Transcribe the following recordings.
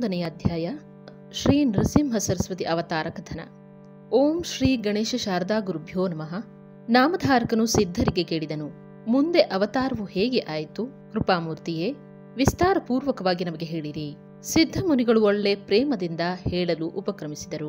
ಹನ್ನೊಂದನೆಯ ಅಧ್ಯಾಯ ಶ್ರೀ ನೃಸಿಂಹ ಸರಸ್ವತಿ ಅವತಾರ ಕಥನ ಓಂ ಶ್ರೀ ಗಣೇಶ ಶಾರದಾ ಗುರುಭ್ಯೋ ನಮಃ ನಾಮಧಾರಕನು ಸಿದ್ಧರಿಗೆ ಕೇಳಿದನು ಮುಂದೆ ಅವತಾರವು ಹೇಗೆ ಆಯಿತು ಕೃಪಾಮೂರ್ತಿಯೇ ವಿಸ್ತಾರಪೂರ್ವಕವಾಗಿ ನಮಗೆ ಹೇಳಿರಿ ಸಿದ್ಧ ಮುನಿಗಳು ಒಳ್ಳೆ ಪ್ರೇಮದಿಂದ ಹೇಳಲು ಉಪಕ್ರಮಿಸಿದರು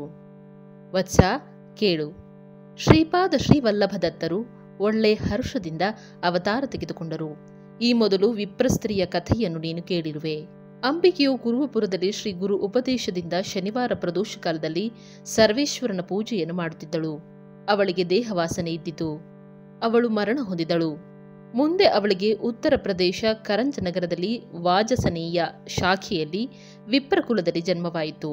ವತ್ಸ ಕೇಳು ಶ್ರೀಪಾದ ಶ್ರೀವಲ್ಲಭ ದತ್ತರು ಒಳ್ಳೆ ಹರ್ಷದಿಂದ ಅವತಾರ ತೆಗೆದುಕೊಂಡರು ಈ ಮೊದಲು ವಿಪ್ರಸ್ತ್ರೀಯ ಕಥೆಯನ್ನು ನೀನು ಕೇಳಿರುವೆ ಅಂಬಿಕೆಯು ಗುರುವಪುರದಲ್ಲಿ ಶ್ರೀ ಗುರು ಉಪದೇಶದಿಂದ ಶನಿವಾರ ಪ್ರದೋಷ ಕಾಲದಲ್ಲಿ ಸರ್ವೇಶ್ವರನ ಪೂಜೆಯನ್ನು ಮಾಡುತ್ತಿದ್ದಳು ಅವಳಿಗೆ ದೇಹವಾಸನೆ ಇದ್ದಿತು ಅವಳು ಮರಣ ಹೊಂದಿದಳು ಮುಂದೆ ಅವಳಿಗೆ ಉತ್ತರ ಪ್ರದೇಶ ಕರಂಜ ನಗರದಲ್ಲಿ ವಾಜಸನೀಯ ಶಾಖೆಯಲ್ಲಿ ವಿಪ್ರಕುಲದಲ್ಲಿ ಜನ್ಮವಾಯಿತು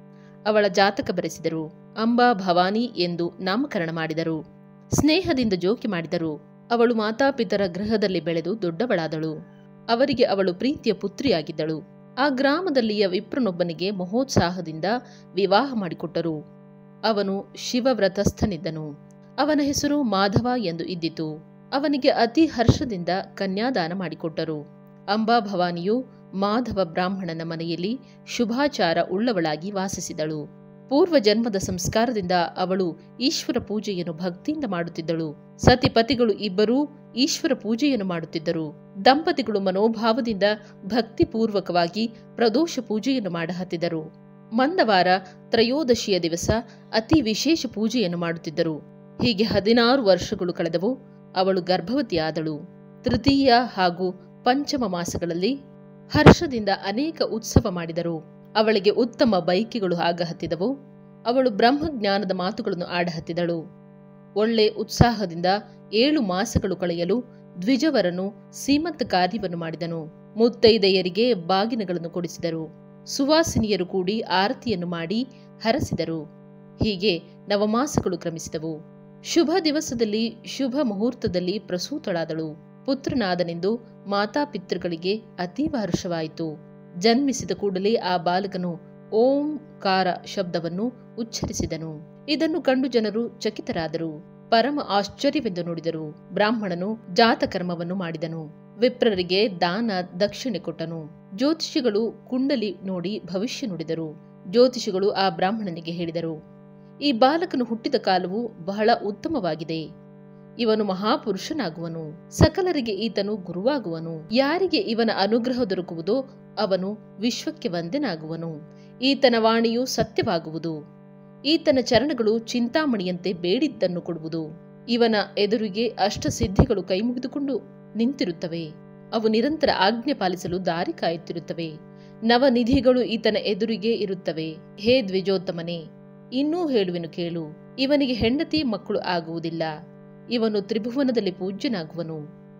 ಅವಳ ಜಾತಕ ಬರೆಸಿದರು ಅಂಬಾ ಭವಾನಿ ಎಂದು ನಾಮಕರಣ ಮಾಡಿದರು ಸ್ನೇಹದಿಂದ ಜೋಕಿ ಮಾಡಿದರು ಅವಳು ಮಾತಾಪಿತರ ಗೃಹದಲ್ಲಿ ಬೆಳೆದು ದೊಡ್ಡವಳಾದಳು ಅವರಿಗೆ ಅವಳು ಪ್ರೀತಿಯ ಪುತ್ರಿಯಾಗಿದ್ದಳು ಆ ಗ್ರಾಮದಲ್ಲಿಯ ವಿಪ್ರನೊಬ್ಬನಿಗೆ ಮಹೋತ್ಸಾಹದಿಂದ ವಿವಾಹ ಮಾಡಿಕೊಟ್ಟರು ಅವನು ಶಿವವ್ರತಸ್ಥನಿದ್ದನು ಅವನ ಹೆಸರು ಮಾಧವ ಎಂದು ಇದ್ದಿತು ಅವನಿಗೆ ಅತಿ ಹರ್ಷದಿಂದ ಕನ್ಯಾದಾನ ಮಾಡಿಕೊಟ್ಟರು ಅಂಬಾ ಭವಾನಿಯು ಮಾಧವ ಬ್ರಾಹ್ಮಣನ ಮನೆಯಲ್ಲಿ ಶುಭಾಚಾರ ಉಳ್ಳವಳಾಗಿ ವಾಸಿಸಿದಳು ಪೂರ್ವ ಜನ್ಮದ ಸಂಸ್ಕಾರದಿಂದ ಅವಳು ಈಶ್ವರ ಪೂಜೆಯನ್ನು ಭಕ್ತಿಯಿಂದ ಮಾಡುತ್ತಿದ್ದಳು ಸತಿಪತಿಗಳು ಇಬ್ಬರೂ ಈಶ್ವರ ಪೂಜೆಯನ್ನು ಮಾಡುತ್ತಿದ್ದರು ದಂಪತಿಗಳು ಮನೋಭಾವದಿಂದ ಭಕ್ತಿಪೂರ್ವಕವಾಗಿ ಪ್ರದೋಷ ಪೂಜೆಯನ್ನು ಮಾಡಹತ್ತಿದರು ಮಂದವಾರ ತ್ರಯೋದಶಿಯ ದಿವಸ ಅತಿ ವಿಶೇಷ ಪೂಜೆಯನ್ನು ಮಾಡುತ್ತಿದ್ದರು ಹೀಗೆ ಹದಿನಾರು ವರ್ಷಗಳು ಕಳೆದವು ಅವಳು ಗರ್ಭವತಿಯಾದಳು ತೃತೀಯ ಹಾಗೂ ಪಂಚಮ ಮಾಸಗಳಲ್ಲಿ ಹರ್ಷದಿಂದ ಅನೇಕ ಉತ್ಸವ ಮಾಡಿದರು ಅವಳಿಗೆ ಉತ್ತಮ ಬೈಕಿಗಳು ಆಗಹತ್ತಿದವು ಅವಳು ಬ್ರಹ್ಮಜ್ಞಾನದ ಮಾತುಗಳನ್ನು ಆಡಹತ್ತಿದಳು ಒಳ್ಳೆ ಉತ್ಸಾಹದಿಂದ ಏಳು ಮಾಸಗಳು ಕಳೆಯಲು ದ್ವಿಜವರನು ಸೀಮಂತ ಕಾರ್ಯವನ್ನು ಮಾಡಿದನು ಮುತ್ತೈದೆಯರಿಗೆ ಬಾಗಿನಗಳನ್ನು ಕೊಡಿಸಿದರು ಸುವಾಸಿನಿಯರು ಕೂಡಿ ಆರತಿಯನ್ನು ಮಾಡಿ ಹರಸಿದರು ಹೀಗೆ ನವಮಾಸಗಳು ಕ್ರಮಿಸಿದವು ಶುಭ ದಿವಸದಲ್ಲಿ ಶುಭ ಮುಹೂರ್ತದಲ್ಲಿ ಪ್ರಸೂತಳಾದಳು ಪುತ್ರನಾದನೆಂದು ಮಾತಾಪಿತೃಗಳಿಗೆ ಅತೀವ ಹರ್ಷವಾಯಿತು ಜನ್ಮಿಸಿದ ಕೂಡಲೇ ಆ ಬಾಲಕನು ಓಂಕಾರ ಶಬ್ದವನ್ನು ಉಚ್ಚರಿಸಿದನು ಇದನ್ನು ಕಂಡು ಜನರು ಚಕಿತರಾದರು ಪರಮ ಆಶ್ಚರ್ಯವೆಂದು ನೋಡಿದರು ಬ್ರಾಹ್ಮಣನು ಜಾತಕರ್ಮವನ್ನು ಮಾಡಿದನು ವಿಪ್ರರಿಗೆ ದಾನ ದಕ್ಷಿಣೆ ಕೊಟ್ಟನು ಜ್ಯೋತಿಷಿಗಳು ಕುಂಡಲಿ ನೋಡಿ ಭವಿಷ್ಯ ನುಡಿದರು ಜ್ಯೋತಿಷಿಗಳು ಆ ಬ್ರಾಹ್ಮಣನಿಗೆ ಹೇಳಿದರು ಈ ಬಾಲಕನು ಹುಟ್ಟಿದ ಕಾಲವು ಬಹಳ ಉತ್ತಮವಾಗಿದೆ ಇವನು ಮಹಾಪುರುಷನಾಗುವನು ಸಕಲರಿಗೆ ಈತನು ಗುರುವಾಗುವನು ಯಾರಿಗೆ ಇವನ ಅನುಗ್ರಹ ದೊರಕುವುದೋ ಅವನು ವಿಶ್ವಕ್ಕೆ ವಂದನಾಗುವನು ಈತನ ವಾಣಿಯು ಸತ್ಯವಾಗುವುದು ಈತನ ಚರಣಗಳು ಚಿಂತಾಮಣಿಯಂತೆ ಬೇಡಿದ್ದನ್ನು ಕೊಡುವುದು ಇವನ ಎದುರಿಗೆ ಅಷ್ಟಸಿದ್ಧಿಗಳು ಕೈಮುಗಿದುಕೊಂಡು ನಿಂತಿರುತ್ತವೆ ಅವು ನಿರಂತರ ಆಜ್ಞೆ ಪಾಲಿಸಲು ದಾರಿ ಕಾಯುತ್ತಿರುತ್ತವೆ ನವನಿಧಿಗಳು ಈತನ ಎದುರಿಗೆ ಇರುತ್ತವೆ ಹೇ ದ್ವಿಜೋತ್ತಮನೇ ಇನ್ನೂ ಹೇಳುವೆನು ಕೇಳು ಇವನಿಗೆ ಹೆಂಡತಿ ಮಕ್ಕಳು ಆಗುವುದಿಲ್ಲ ಇವನು ತ್ರಿಭುವನದಲ್ಲಿ ಪೂಜ್ಯನಾಗುವನು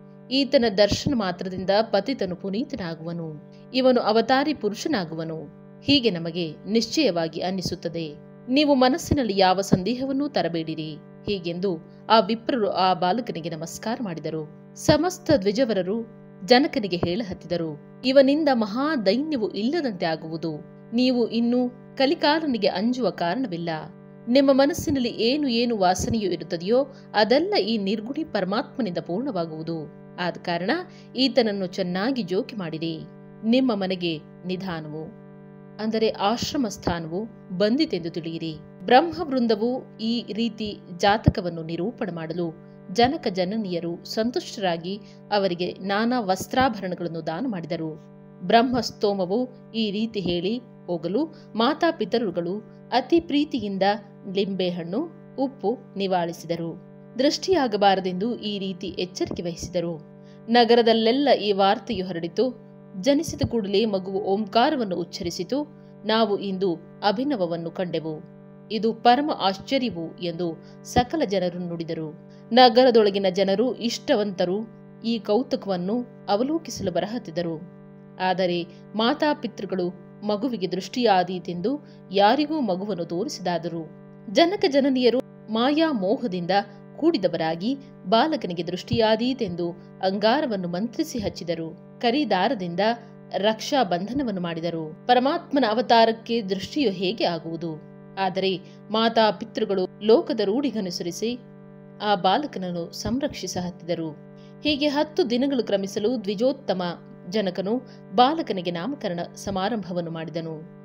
ಈತನ ದರ್ಶನ ಮಾತ್ರದಿಂದ ಪತಿತನು ಪುನೀತನಾಗುವನು ಇವನು ಅವತಾರಿ ಪುರುಷನಾಗುವನು ಹೀಗೆ ನಮಗೆ ನಿಶ್ಚಯವಾಗಿ ಅನ್ನಿಸುತ್ತದೆ ನೀವು ಮನಸ್ಸಿನಲ್ಲಿ ಯಾವ ಸಂದೇಹವನ್ನೂ ತರಬೇಡಿರಿ ಹೀಗೆಂದು ಆ ವಿಪ್ರರು ಆ ಬಾಲಕನಿಗೆ ನಮಸ್ಕಾರ ಮಾಡಿದರು ಸಮಸ್ತ ದ್ವಿಜವರರು ಜನಕನಿಗೆ ಹೇಳಹತ್ತಿದರು ಇವನಿಂದ ಮಹಾ ದೈನ್ಯವು ಇಲ್ಲದಂತೆ ಆಗುವುದು ನೀವು ಇನ್ನು ಕಲಿಕಾಲನಿಗೆ ಅಂಜುವ ಕಾರಣವಿಲ್ಲ ನಿಮ್ಮ ಮನಸ್ಸಿನಲ್ಲಿ ಏನು ಏನು ವಾಸನೆಯು ಇರುತ್ತದೆಯೋ ಅದೆಲ್ಲ ಈ ನಿರ್ಗುಣಿ ಪರಮಾತ್ಮನಿಂದ ಪೂರ್ಣವಾಗುವುದು ಆದ ಕಾರಣ ಈತನನ್ನು ಚೆನ್ನಾಗಿ ಜೋಕಿ ಮಾಡಿರಿ ನಿಮ್ಮ ಮನೆಗೆ ನಿಧಾನವು ಅಂದರೆ ಆಶ್ರಮ ಸ್ಥಾನವು ಬಂದಿತೆಂದು ತಿಳಿಯಿರಿ ಬ್ರಹ್ಮವೃಂದವು ಈ ರೀತಿ ಜಾತಕವನ್ನು ನಿರೂಪಣೆ ಮಾಡಲು ಜನಕ ಜನನಿಯರು ಸಂತುಷ್ಟರಾಗಿ ಅವರಿಗೆ ನಾನಾ ವಸ್ತ್ರಾಭರಣಗಳನ್ನು ದಾನ ಮಾಡಿದರು ಬ್ರಹ್ಮಸ್ತೋಮವು ಈ ರೀತಿ ಹೇಳಿ ಹೋಗಲು ಮಾತಾಪಿತರುಗಳು ಅತಿ ಪ್ರೀತಿಯಿಂದ ಲಿಂಬೆಹಣ್ಣು ಉಪ್ಪು ನಿವಾಳಿಸಿದರು ದೃಷ್ಟಿಯಾಗಬಾರದೆಂದು ಈ ರೀತಿ ಎಚ್ಚರಿಕೆ ವಹಿಸಿದರು ನಗರದಲ್ಲೆಲ್ಲ ಈ ವಾರ್ತೆಯು ಹರಡಿತು ಜನಿಸಿದ ಕೂಡಲೇ ಮಗುವು ಓಂಕಾರವನ್ನು ಉಚ್ಚರಿಸಿತು ನಾವು ಇಂದು ಅಭಿನವವನ್ನು ಕಂಡೆವು ಇದು ಪರಮ ಆಶ್ಚರ್ಯವು ಎಂದು ಸಕಲ ಜನರು ನುಡಿದರು ನಗರದೊಳಗಿನ ಜನರು ಇಷ್ಟವಂತರು ಈ ಕೌತುಕವನ್ನು ಅವಲೋಕಿಸಲು ಬರಹತ್ತಿದರು ಆದರೆ ಮಾತಾಪಿತೃಗಳು ಮಗುವಿಗೆ ದೃಷ್ಟಿಯಾದೀತೆಂದು ಯಾರಿಗೂ ಮಗುವನ್ನು ತೋರಿಸಿದಾದರು ಜನಕ ಜನನಿಯರು ಮಾಯಾ ಮೋಹದಿಂದ ಕೂಡಿದವರಾಗಿ ಬಾಲಕನಿಗೆ ದೃಷ್ಟಿಯಾದೀತೆಂದು ಅಂಗಾರವನ್ನು ಮಂತ್ರಿಸಿ ಹಚ್ಚಿದರು ಕರಿದಾರದಿಂದ ರಕ್ಷಾ ಬಂಧನವನ್ನು ಮಾಡಿದರು ಪರಮಾತ್ಮನ ಅವತಾರಕ್ಕೆ ದೃಷ್ಟಿಯು ಹೇಗೆ ಆಗುವುದು ಆದರೆ ಮಾತಾ ಪಿತೃಗಳು ಲೋಕದ ರೂಢಿಗನುಸರಿಸಿ ಆ ಬಾಲಕನನ್ನು ಸಂರಕ್ಷಿಸ ಹತ್ತಿದರು ಹೀಗೆ ಹತ್ತು ದಿನಗಳು ಕ್ರಮಿಸಲು ದ್ವಿಜೋತ್ತಮ ಜನಕನು ಬಾಲಕನಿಗೆ ನಾಮಕರಣ ಸಮಾರಂಭವನ್ನು ಮಾಡಿದನು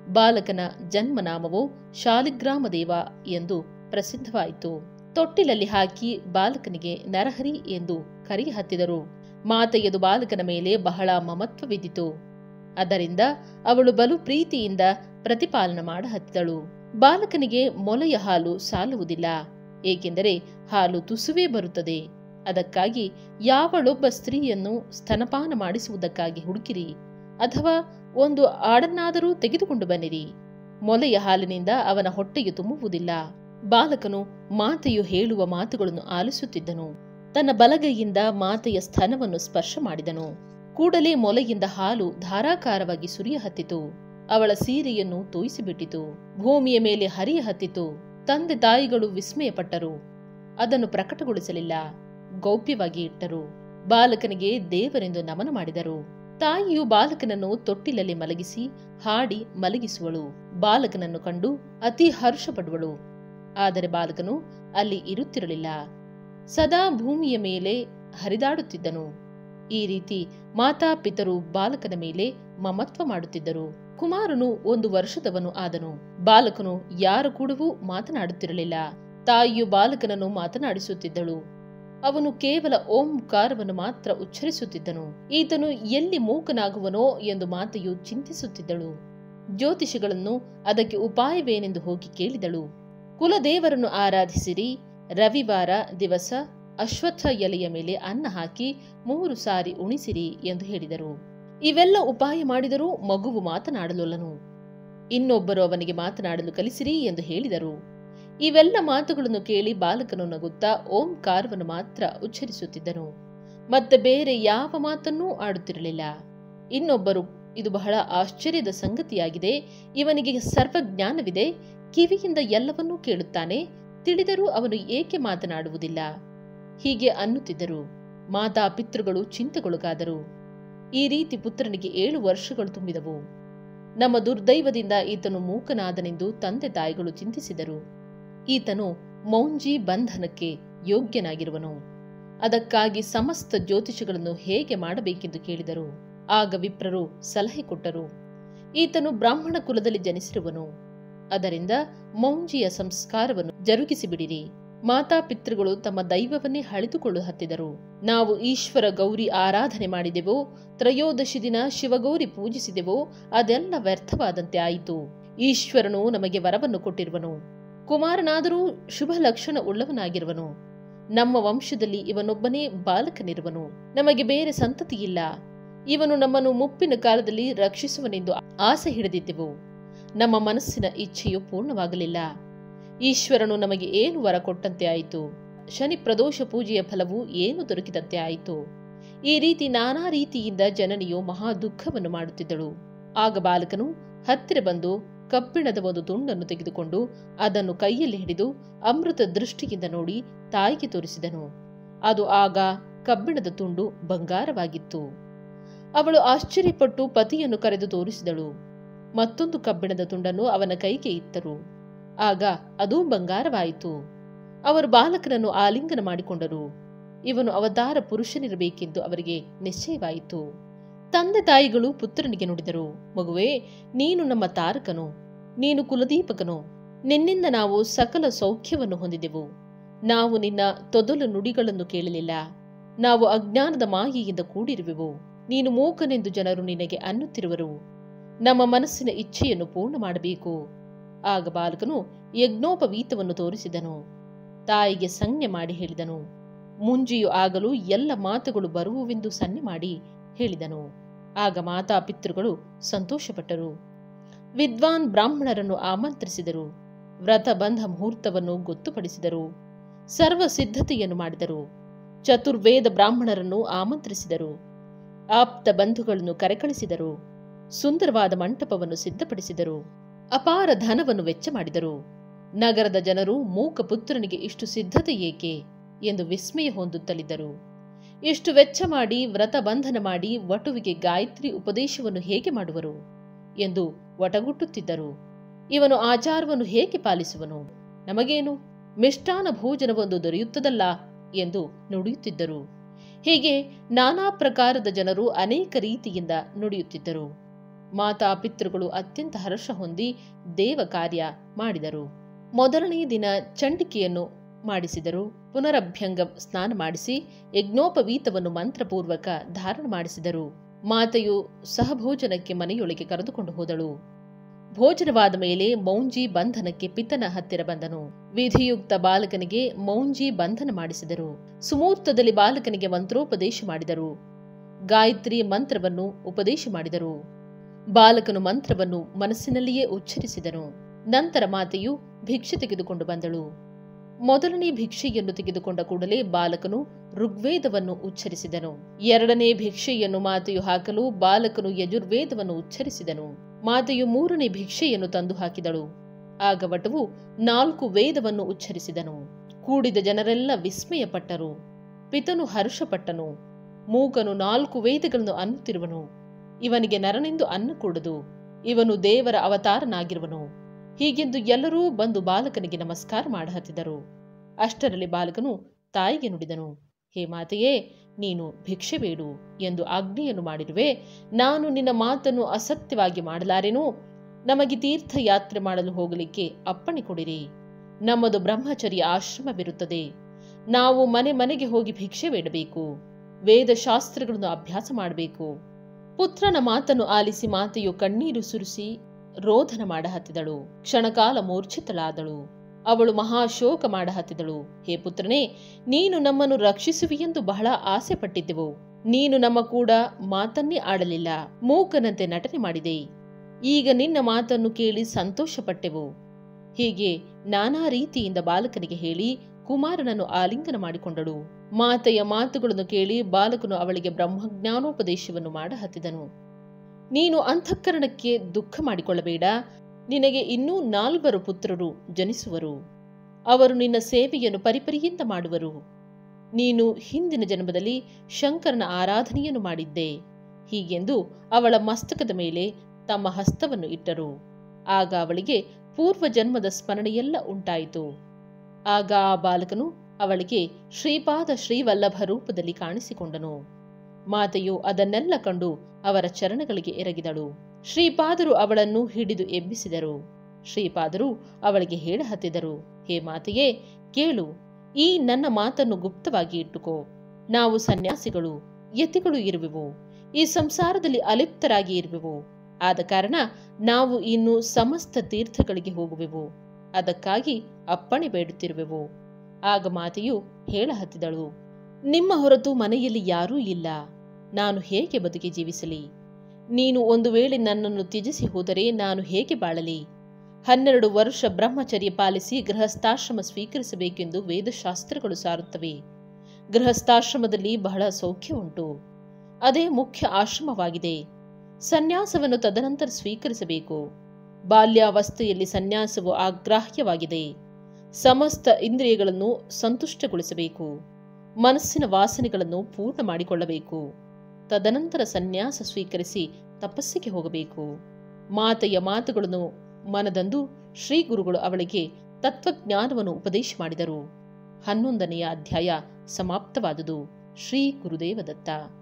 ಬಾಲಕನ ಜನ್ಮನಾಮವು ಶಾಲಿಗ್ರಾಮ ದೇವ ಎಂದು ಪ್ರಸಿದ್ಧವಾಯಿತು ತೊಟ್ಟಿಲಲ್ಲಿ ಹಾಕಿ ಬಾಲಕನಿಗೆ ನರಹರಿ ಎಂದು ಕರೆಯ ಹತ್ತಿದರು ಮಾತೆಯದು ಬಾಲಕನ ಮೇಲೆ ಬಹಳ ಮಮತ್ವವಿದ್ದಿತು ಅದರಿಂದ ಅವಳು ಬಲು ಪ್ರೀತಿಯಿಂದ ಪ್ರತಿಪಾಲನ ಮಾಡ ಹತ್ತಿದಳು ಬಾಲಕನಿಗೆ ಮೊಲೆಯ ಹಾಲು ಸಾಲುವುದಿಲ್ಲ ಏಕೆಂದರೆ ಹಾಲು ತುಸುವೇ ಬರುತ್ತದೆ ಅದಕ್ಕಾಗಿ ಯಾವಳೊಬ್ಬ ಸ್ತ್ರೀಯನ್ನು ಸ್ತನಪಾನ ಮಾಡಿಸುವುದಕ್ಕಾಗಿ ಹುಡುಕಿರಿ ಅಥವಾ ಒಂದು ಆಡನ್ನಾದರೂ ತೆಗೆದುಕೊಂಡು ಬನ್ನಿರಿ ಮೊಲೆಯ ಹಾಲಿನಿಂದ ಅವನ ಹೊಟ್ಟೆಗೆ ತುಂಬುವುದಿಲ್ಲ ಬಾಲಕನು ಮಾತೆಯು ಹೇಳುವ ಮಾತುಗಳನ್ನು ಆಲಿಸುತ್ತಿದ್ದನು ತನ್ನ ಬಲಗೈಯಿಂದ ಮಾತೆಯ ಸ್ತನವನ್ನು ಸ್ಪರ್ಶ ಮಾಡಿದನು ಕೂಡಲೇ ಮೊಲೆಯಿಂದ ಹಾಲು ಧಾರಾಕಾರವಾಗಿ ಸುರಿಯ ಹತ್ತಿತು ಅವಳ ಸೀರೆಯನ್ನು ತೋಯಿಸಿಬಿಟ್ಟಿತು ಭೂಮಿಯ ಮೇಲೆ ಹರಿಯ ಹತ್ತಿತು ತಂದೆ ತಾಯಿಗಳು ವಿಸ್ಮಯಪಟ್ಟರು ಅದನ್ನು ಪ್ರಕಟಗೊಳಿಸಲಿಲ್ಲ ಗೌಪ್ಯವಾಗಿ ಇಟ್ಟರು ಬಾಲಕನಿಗೆ ದೇವರೆಂದು ನಮನ ಮಾಡಿದರು ತಾಯಿಯು ಬಾಲಕನನ್ನು ತೊಟ್ಟಿಲಲ್ಲಿ ಮಲಗಿಸಿ ಹಾಡಿ ಮಲಗಿಸುವಳು ಬಾಲಕನನ್ನು ಕಂಡು ಅತಿ ಹರ್ಷಪಡುವಳು ಆದರೆ ಬಾಲಕನು ಅಲ್ಲಿ ಇರುತ್ತಿರಲಿಲ್ಲ ಸದಾ ಭೂಮಿಯ ಮೇಲೆ ಹರಿದಾಡುತ್ತಿದ್ದನು ಈ ರೀತಿ ಮಾತಾಪಿತರು ಬಾಲಕನ ಮೇಲೆ ಮಮತ್ವ ಮಾಡುತ್ತಿದ್ದರು ಕುಮಾರನು ಒಂದು ವರ್ಷದವನು ಆದನು ಬಾಲಕನು ಯಾರ ಕೂಡವೂ ಮಾತನಾಡುತ್ತಿರಲಿಲ್ಲ ತಾಯಿಯು ಬಾಲಕನನ್ನು ಮಾತನಾಡಿಸುತ್ತಿದ್ದಳು ಅವನು ಕೇವಲ ಓಂಕಾರವನ್ನು ಮಾತ್ರ ಉಚ್ಚರಿಸುತ್ತಿದ್ದನು ಈತನು ಎಲ್ಲಿ ಮೂಕನಾಗುವನೋ ಎಂದು ಮಾತೆಯು ಚಿಂತಿಸುತ್ತಿದ್ದಳು ಜ್ಯೋತಿಷಿಗಳನ್ನು ಅದಕ್ಕೆ ಉಪಾಯವೇನೆಂದು ಹೋಗಿ ಕೇಳಿದಳು ಕುಲದೇವರನ್ನು ಆರಾಧಿಸಿರಿ ರವಿವಾರ ದಿವಸ ಅಶ್ವತ್ಥ ಎಲೆಯ ಮೇಲೆ ಅನ್ನ ಹಾಕಿ ಮೂರು ಸಾರಿ ಉಣಿಸಿರಿ ಎಂದು ಹೇಳಿದರು ಇವೆಲ್ಲ ಉಪಾಯ ಮಾಡಿದರೂ ಮಗುವು ಮಾತನಾಡಲೊಲ್ಲನು ಇನ್ನೊಬ್ಬರು ಅವನಿಗೆ ಮಾತನಾಡಲು ಕಲಿಸಿರಿ ಎಂದು ಹೇಳಿದರು ಇವೆಲ್ಲ ಮಾತುಗಳನ್ನು ಕೇಳಿ ಬಾಲಕನು ನಗುತ್ತಾ ಓಂಕಾರವನ್ನು ಮಾತ್ರ ಉಚ್ಚರಿಸುತ್ತಿದ್ದನು ಮತ್ತೆ ಬೇರೆ ಯಾವ ಮಾತನ್ನೂ ಆಡುತ್ತಿರಲಿಲ್ಲ ಇನ್ನೊಬ್ಬರು ಇದು ಬಹಳ ಆಶ್ಚರ್ಯದ ಸಂಗತಿಯಾಗಿದೆ ಇವನಿಗೆ ಸರ್ವಜ್ಞಾನವಿದೆ ಕಿವಿಯಿಂದ ಎಲ್ಲವನ್ನೂ ಕೇಳುತ್ತಾನೆ ತಿಳಿದರೂ ಅವನು ಏಕೆ ಮಾತನಾಡುವುದಿಲ್ಲ ಹೀಗೆ ಅನ್ನುತ್ತಿದ್ದರು ಮಾತಾ ಪಿತೃಗಳು ಚಿಂತೆಗೊಳಗಾದರು ಈ ರೀತಿ ಪುತ್ರನಿಗೆ ಏಳು ವರ್ಷಗಳು ತುಂಬಿದವು ನಮ್ಮ ದುರ್ದೈವದಿಂದ ಈತನು ಮೂಕನಾದನೆಂದು ತಂದೆ ತಾಯಿಗಳು ಚಿಂತಿಸಿದರು ಈತನು ಮೌಂಜಿ ಬಂಧನಕ್ಕೆ ಯೋಗ್ಯನಾಗಿರುವನು ಅದಕ್ಕಾಗಿ ಸಮಸ್ತ ಜ್ಯೋತಿಷಗಳನ್ನು ಹೇಗೆ ಮಾಡಬೇಕೆಂದು ಕೇಳಿದರು ಆಗ ವಿಪ್ರರು ಸಲಹೆ ಕೊಟ್ಟರು ಈತನು ಬ್ರಾಹ್ಮಣ ಕುಲದಲ್ಲಿ ಜನಿಸಿರುವನು ಅದರಿಂದ ಮೌಂಜಿಯ ಸಂಸ್ಕಾರವನ್ನು ಜರುಗಿಸಿಬಿಡಿರಿ ಮಾತಾಪಿತೃಗಳು ತಮ್ಮ ದೈವವನ್ನೇ ಹಳಿದುಕೊಳ್ಳು ಹತ್ತಿದರು ನಾವು ಈಶ್ವರ ಗೌರಿ ಆರಾಧನೆ ಮಾಡಿದೆವೋ ತ್ರಯೋದಶಿ ದಿನ ಶಿವಗೌರಿ ಪೂಜಿಸಿದೆವೋ ಅದೆಲ್ಲ ವ್ಯರ್ಥವಾದಂತೆ ಆಯಿತು ಈಶ್ವರನು ನಮಗೆ ವರವನ್ನು ಕೊಟ್ಟಿರುವನು ಕುಮಾರನಾದರೂ ಶುಭ ಲಕ್ಷಣ ಉಳ್ಳವನಾಗಿರುವನು ನಮ್ಮ ವಂಶದಲ್ಲಿ ಇವನೊಬ್ಬನೇ ಬಾಲಕನಿರುವನು ನಮಗೆ ಬೇರೆ ಸಂತತಿಯಿಲ್ಲ ಇವನು ನಮ್ಮನ್ನು ಮುಪ್ಪಿನ ಕಾಲದಲ್ಲಿ ರಕ್ಷಿಸುವನೆಂದು ಆಸೆ ಹಿಡಿದಿದ್ದೆವು ನಮ್ಮ ಮನಸ್ಸಿನ ಇಚ್ಛೆಯು ಪೂರ್ಣವಾಗಲಿಲ್ಲ ಈಶ್ವರನು ನಮಗೆ ಏನು ವರ ಕೊಟ್ಟಂತೆ ಆಯಿತು ಶನಿ ಪ್ರದೋಷ ಪೂಜೆಯ ಫಲವು ಏನು ದೊರಕಿದಂತೆ ಆಯಿತು ಈ ರೀತಿ ನಾನಾ ರೀತಿಯಿಂದ ಜನನಿಯು ಮಹಾ ದುಃಖವನ್ನು ಮಾಡುತ್ತಿದ್ದಳು ಆಗ ಬಾಲಕನು ಹತ್ತಿರ ಬಂದು ಕಬ್ಬಿಣದ ಒಂದು ತುಂಡನ್ನು ತೆಗೆದುಕೊಂಡು ಅದನ್ನು ಕೈಯಲ್ಲಿ ಹಿಡಿದು ಅಮೃತ ದೃಷ್ಟಿಯಿಂದ ನೋಡಿ ತಾಯಿಗೆ ತೋರಿಸಿದನು ಅದು ಆಗ ಕಬ್ಬಿಣದ ತುಂಡು ಬಂಗಾರವಾಗಿತ್ತು ಅವಳು ಆಶ್ಚರ್ಯಪಟ್ಟು ಪತಿಯನ್ನು ಕರೆದು ತೋರಿಸಿದಳು ಮತ್ತೊಂದು ಕಬ್ಬಿಣದ ತುಂಡನ್ನು ಅವನ ಕೈಗೆ ಇತ್ತರು ಆಗ ಅದೂ ಬಂಗಾರವಾಯಿತು ಅವರು ಬಾಲಕನನ್ನು ಆಲಿಂಗನ ಮಾಡಿಕೊಂಡರು ಇವನು ಅವತಾರ ಪುರುಷನಿರಬೇಕೆಂದು ಅವರಿಗೆ ನಿಶ್ಚಯವಾಯಿತು ತಂದೆ ತಾಯಿಗಳು ಪುತ್ರನಿಗೆ ನುಡಿದರು ಮಗುವೇ ನೀನು ನಮ್ಮ ತಾರಕನು ನೀನು ಕುಲದೀಪಕನು ನಿನ್ನಿಂದ ನಾವು ಸಕಲ ಸೌಖ್ಯವನ್ನು ಹೊಂದಿದೆವು ನಾವು ನಿನ್ನ ತೊದಲು ನುಡಿಗಳನ್ನು ಕೇಳಲಿಲ್ಲ ನಾವು ಅಜ್ಞಾನದ ಮಾಯೆಯಿಂದ ಕೂಡಿರುವೆವು ನೀನು ಮೂಕನೆಂದು ಜನರು ನಿನಗೆ ಅನ್ನುತ್ತಿರುವರು ನಮ್ಮ ಮನಸ್ಸಿನ ಇಚ್ಛೆಯನ್ನು ಪೂರ್ಣ ಮಾಡಬೇಕು ಆಗ ಬಾಲಕನು ಯಜ್ಞೋಪವೀತವನ್ನು ತೋರಿಸಿದನು ತಾಯಿಗೆ ಸಂಜ್ಞೆ ಮಾಡಿ ಹೇಳಿದನು ಮುಂಜಿಯು ಆಗಲು ಎಲ್ಲ ಮಾತುಗಳು ಬರುವುವೆಂದು ಸನ್ನೆ ಮಾಡಿ ಹೇಳಿದನು ಆಗ ಮಾತಾಪಿತೃಗಳು ಸಂತೋಷಪಟ್ಟರು ವಿದ್ವಾನ್ ಬ್ರಾಹ್ಮಣರನ್ನು ಆಮಂತ್ರಿಸಿದರು ವ್ರತ ಬಂಧ ಮುಹೂರ್ತವನ್ನು ಗೊತ್ತುಪಡಿಸಿದರು ಸರ್ವ ಸಿದ್ಧತೆಯನ್ನು ಮಾಡಿದರು ಚತುರ್ವೇದ ಬ್ರಾಹ್ಮಣರನ್ನು ಆಮಂತ್ರಿಸಿದರು ಆಪ್ತ ಬಂಧುಗಳನ್ನು ಕರೆಕಳಿಸಿದರು ಸುಂದರವಾದ ಮಂಟಪವನ್ನು ಸಿದ್ಧಪಡಿಸಿದರು ಅಪಾರ ಧನವನ್ನು ವೆಚ್ಚ ಮಾಡಿದರು ನಗರದ ಜನರು ಮೂಕ ಪುತ್ರನಿಗೆ ಇಷ್ಟು ಸಿದ್ಧತೆ ಏಕೆ ಎಂದು ವಿಸ್ಮಯ ಹೊಂದುತ್ತಲಿದ್ದರು ಇಷ್ಟು ವೆಚ್ಚ ಮಾಡಿ ವ್ರತ ಬಂಧನ ಮಾಡಿ ವಟುವಿಗೆ ಗಾಯತ್ರಿ ಉಪದೇಶವನ್ನು ಹೇಗೆ ಮಾಡುವರು ಎಂದು ವಟಗುಟ್ಟುತ್ತಿದ್ದರು ಇವನು ಆಚಾರವನ್ನು ಹೇಗೆ ಪಾಲಿಸುವನು ನಮಗೇನು ಮಿಷ್ಟಾನ ಭೋಜನವೊಂದು ದೊರೆಯುತ್ತದಲ್ಲ ಎಂದು ನುಡಿಯುತ್ತಿದ್ದರು ಹೀಗೆ ನಾನಾ ಪ್ರಕಾರದ ಜನರು ಅನೇಕ ರೀತಿಯಿಂದ ನುಡಿಯುತ್ತಿದ್ದರು ಮಾತಾ ಪಿತೃಗಳು ಅತ್ಯಂತ ಹರ್ಷ ಹೊಂದಿ ದೇವ ಕಾರ್ಯ ಮಾಡಿದರು ಮೊದಲನೇ ದಿನ ಚಂಡಿಕೆಯನ್ನು ಮಾಡಿಸಿದರು ಪುನರಭ್ಯಂಗ ಸ್ನಾನ ಮಾಡಿಸಿ ಯಜ್ಞೋಪವೀತವನ್ನು ಮಂತ್ರಪೂರ್ವಕ ಧಾರಣ ಮಾಡಿಸಿದರು ಮಾತೆಯು ಸಹಭೋಜನಕ್ಕೆ ಮನೆಯೊಳಗೆ ಕರೆದುಕೊಂಡು ಹೋದಳು ಭೋಜನವಾದ ಮೇಲೆ ಮೌಂಜಿ ಬಂಧನಕ್ಕೆ ಪಿತನ ಹತ್ತಿರ ಬಂದನು ವಿಧಿಯುಕ್ತ ಬಾಲಕನಿಗೆ ಮೌಂಜಿ ಬಂಧನ ಮಾಡಿಸಿದರು ಸುಮೂರ್ತದಲ್ಲಿ ಬಾಲಕನಿಗೆ ಮಂತ್ರೋಪದೇಶ ಮಾಡಿದರು ಗಾಯತ್ರಿ ಮಂತ್ರವನ್ನು ಉಪದೇಶ ಮಾಡಿದರು ಬಾಲಕನು ಮಂತ್ರವನ್ನು ಮನಸ್ಸಿನಲ್ಲಿಯೇ ಉಚ್ಚರಿಸಿದನು ನಂತರ ಮಾತೆಯು ಭಿಕ್ಷೆ ತೆಗೆದುಕೊಂಡು ಬಂದಳು ಮೊದಲನೇ ಭಿಕ್ಷೆಯನ್ನು ತೆಗೆದುಕೊಂಡ ಕೂಡಲೇ ಬಾಲಕನು ಋಗ್ವೇದವನ್ನು ಉಚ್ಚರಿಸಿದನು ಎರಡನೇ ಭಿಕ್ಷೆಯನ್ನು ಮಾತೆಯು ಹಾಕಲು ಬಾಲಕನು ಯಜುರ್ವೇದವನ್ನು ಉಚ್ಚರಿಸಿದನು ಮಾತೆಯು ಮೂರನೇ ಭಿಕ್ಷೆಯನ್ನು ತಂದು ಹಾಕಿದಳು ಆಗ ವಟವು ನಾಲ್ಕು ವೇದವನ್ನು ಉಚ್ಚರಿಸಿದನು ಕೂಡಿದ ಜನರೆಲ್ಲ ವಿಸ್ಮಯಪಟ್ಟರು ಪಿತನು ಹರ್ಷಪಟ್ಟನು ಮೂಕನು ನಾಲ್ಕು ವೇದಗಳನ್ನು ಅನ್ನುತ್ತಿರುವನು ಇವನಿಗೆ ನರನೆಂದು ಅನ್ನ ಕೂಡದು ಇವನು ದೇವರ ಅವತಾರನಾಗಿರುವನು ಹೀಗೆಂದು ಎಲ್ಲರೂ ಬಂದು ಬಾಲಕನಿಗೆ ನಮಸ್ಕಾರ ಮಾಡಹತ್ತಿದರು ಅಷ್ಟರಲ್ಲಿ ಬಾಲಕನು ತಾಯಿಗೆ ನುಡಿದನು ಹೇ ಮಾತೆಯೇ ನೀನು ಭಿಕ್ಷೆ ಬೇಡು ಎಂದು ಆಜ್ಞೆಯನ್ನು ಮಾಡಿರುವೆ ನಾನು ನಿನ್ನ ಮಾತನ್ನು ಅಸತ್ಯವಾಗಿ ಮಾಡಲಾರೆನೋ ನಮಗೆ ತೀರ್ಥಯಾತ್ರೆ ಮಾಡಲು ಹೋಗಲಿಕ್ಕೆ ಅಪ್ಪಣೆ ಕೊಡಿರಿ ನಮ್ಮದು ಬ್ರಹ್ಮಚರ್ಯ ಆಶ್ರಮವಿರುತ್ತದೆ ನಾವು ಮನೆ ಮನೆಗೆ ಹೋಗಿ ಭಿಕ್ಷೆ ಬೇಡಬೇಕು ವೇದಶಾಸ್ತ್ರಗಳನ್ನು ಅಭ್ಯಾಸ ಮಾಡಬೇಕು ಪುತ್ರನ ಮಾತನ್ನು ಆಲಿಸಿ ಮಾತೆಯು ಕಣ್ಣೀರು ಸುರಿಸಿ ರೋಧನ ಮಾಡಹತ್ತಿದಳು ಕ್ಷಣಕಾಲ ಮೂರ್ಛಿತಳಾದಳು ಅವಳು ಮಹಾಶೋಕ ಮಾಡಹತ್ತಿದಳು ಹೇ ಪುತ್ರನೇ ನೀನು ನಮ್ಮನ್ನು ರಕ್ಷಿಸುವಿಯೆಂದು ಬಹಳ ಆಸೆ ಪಟ್ಟಿದ್ದೆವು ನೀನು ನಮ್ಮ ಕೂಡ ಮಾತನ್ನೇ ಆಡಲಿಲ್ಲ ಮೂಕನಂತೆ ನಟನೆ ಮಾಡಿದೆ ಈಗ ನಿನ್ನ ಮಾತನ್ನು ಕೇಳಿ ಸಂತೋಷಪಟ್ಟೆವು ಹೀಗೆ ನಾನಾ ರೀತಿಯಿಂದ ಬಾಲಕನಿಗೆ ಹೇಳಿ ಕುಮಾರನನ್ನು ಆಲಿಂಗನ ಮಾಡಿಕೊಂಡಳು ಮಾತೆಯ ಮಾತುಗಳನ್ನು ಕೇಳಿ ಬಾಲಕನು ಅವಳಿಗೆ ಬ್ರಹ್ಮಜ್ಞಾನೋಪದೇಶವನ್ನು ಮಾಡಹತ್ತಿದನು ನೀನು ಅಂತಃಕರಣಕ್ಕೆ ದುಃಖ ಮಾಡಿಕೊಳ್ಳಬೇಡ ನಿನಗೆ ಇನ್ನೂ ನಾಲ್ವರು ಪುತ್ರರು ಜನಿಸುವರು ಅವರು ನಿನ್ನ ಸೇವೆಯನ್ನು ಪರಿಪರಿಯಿಂದ ಮಾಡುವರು ನೀನು ಹಿಂದಿನ ಜನ್ಮದಲ್ಲಿ ಶಂಕರನ ಆರಾಧನೆಯನ್ನು ಮಾಡಿದ್ದೆ ಹೀಗೆಂದು ಅವಳ ಮಸ್ತಕದ ಮೇಲೆ ತಮ್ಮ ಹಸ್ತವನ್ನು ಇಟ್ಟರು ಆಗ ಅವಳಿಗೆ ಪೂರ್ವ ಜನ್ಮದ ಸ್ಮರಣೆಯೆಲ್ಲ ಉಂಟಾಯಿತು ಆಗ ಆ ಬಾಲಕನು ಅವಳಿಗೆ ಶ್ರೀಪಾದ ಶ್ರೀವಲ್ಲಭ ರೂಪದಲ್ಲಿ ಕಾಣಿಸಿಕೊಂಡನು ಮಾತೆಯು ಅದನ್ನೆಲ್ಲ ಕಂಡು ಅವರ ಚರಣಗಳಿಗೆ ಎರಗಿದಳು ಶ್ರೀಪಾದರು ಅವಳನ್ನು ಹಿಡಿದು ಎಬ್ಬಿಸಿದರು ಶ್ರೀಪಾದರು ಅವಳಿಗೆ ಹೇಳಹತ್ತಿದರು ಹೇ ಮಾತೆಯೇ ಕೇಳು ಈ ನನ್ನ ಮಾತನ್ನು ಗುಪ್ತವಾಗಿ ಇಟ್ಟುಕೋ ನಾವು ಸನ್ಯಾಸಿಗಳು ಯತಿಗಳು ಇರುವೆವು ಈ ಸಂಸಾರದಲ್ಲಿ ಅಲಿಪ್ತರಾಗಿ ಇರುವೆವು ಆದ ಕಾರಣ ನಾವು ಇನ್ನು ಸಮಸ್ತ ತೀರ್ಥಗಳಿಗೆ ಹೋಗುವೆವು ಅದಕ್ಕಾಗಿ ಅಪ್ಪಣೆ ಬೇಡುತ್ತಿರುವೆವು ಆಗ ಮಾತೆಯು ಹೇಳಹತ್ತಿದಳು ನಿಮ್ಮ ಹೊರತು ಮನೆಯಲ್ಲಿ ಯಾರೂ ಇಲ್ಲ ನಾನು ಹೇಗೆ ಬದುಕಿ ಜೀವಿಸಲಿ ನೀನು ಒಂದು ವೇಳೆ ನನ್ನನ್ನು ತ್ಯಜಿಸಿ ಹೋದರೆ ನಾನು ಹೇಗೆ ಬಾಳಲಿ ಹನ್ನೆರಡು ವರ್ಷ ಬ್ರಹ್ಮಚರ್ಯ ಪಾಲಿಸಿ ಗೃಹಸ್ಥಾಶ್ರಮ ಸ್ವೀಕರಿಸಬೇಕೆಂದು ವೇದಶಾಸ್ತ್ರಗಳು ಸಾರುತ್ತವೆ ಗೃಹಸ್ಥಾಶ್ರಮದಲ್ಲಿ ಬಹಳ ಸೌಖ್ಯ ಉಂಟು ಅದೇ ಮುಖ್ಯ ಆಶ್ರಮವಾಗಿದೆ ಸನ್ಯಾಸವನ್ನು ತದನಂತರ ಸ್ವೀಕರಿಸಬೇಕು ಬಾಲ್ಯಾವಸ್ಥೆಯಲ್ಲಿ ಸನ್ಯಾಸವು ಆಗ್ರಾಹ್ಯವಾಗಿದೆ ಸಮಸ್ತ ಇಂದ್ರಿಯಗಳನ್ನು ಸಂತುಷ್ಟಗೊಳಿಸಬೇಕು ಮನಸ್ಸಿನ ವಾಸನೆಗಳನ್ನು ಪೂರ್ಣ ಮಾಡಿಕೊಳ್ಳಬೇಕು ತದನಂತರ ಸನ್ಯಾಸ ಸ್ವೀಕರಿಸಿ ತಪಸ್ಸಿಗೆ ಹೋಗಬೇಕು ಮಾತೆಯ ಮಾತುಗಳನ್ನು ಮನದಂದು ಶ್ರೀ ಗುರುಗಳು ಅವಳಿಗೆ ತತ್ವಜ್ಞಾನವನ್ನು ಉಪದೇಶ ಮಾಡಿದರು ಹನ್ನೊಂದನೆಯ ಅಧ್ಯಾಯ ಸಮಾಪ್ತವಾದುದು ಶ್ರೀ ಗುರುದೇವದತ್ತ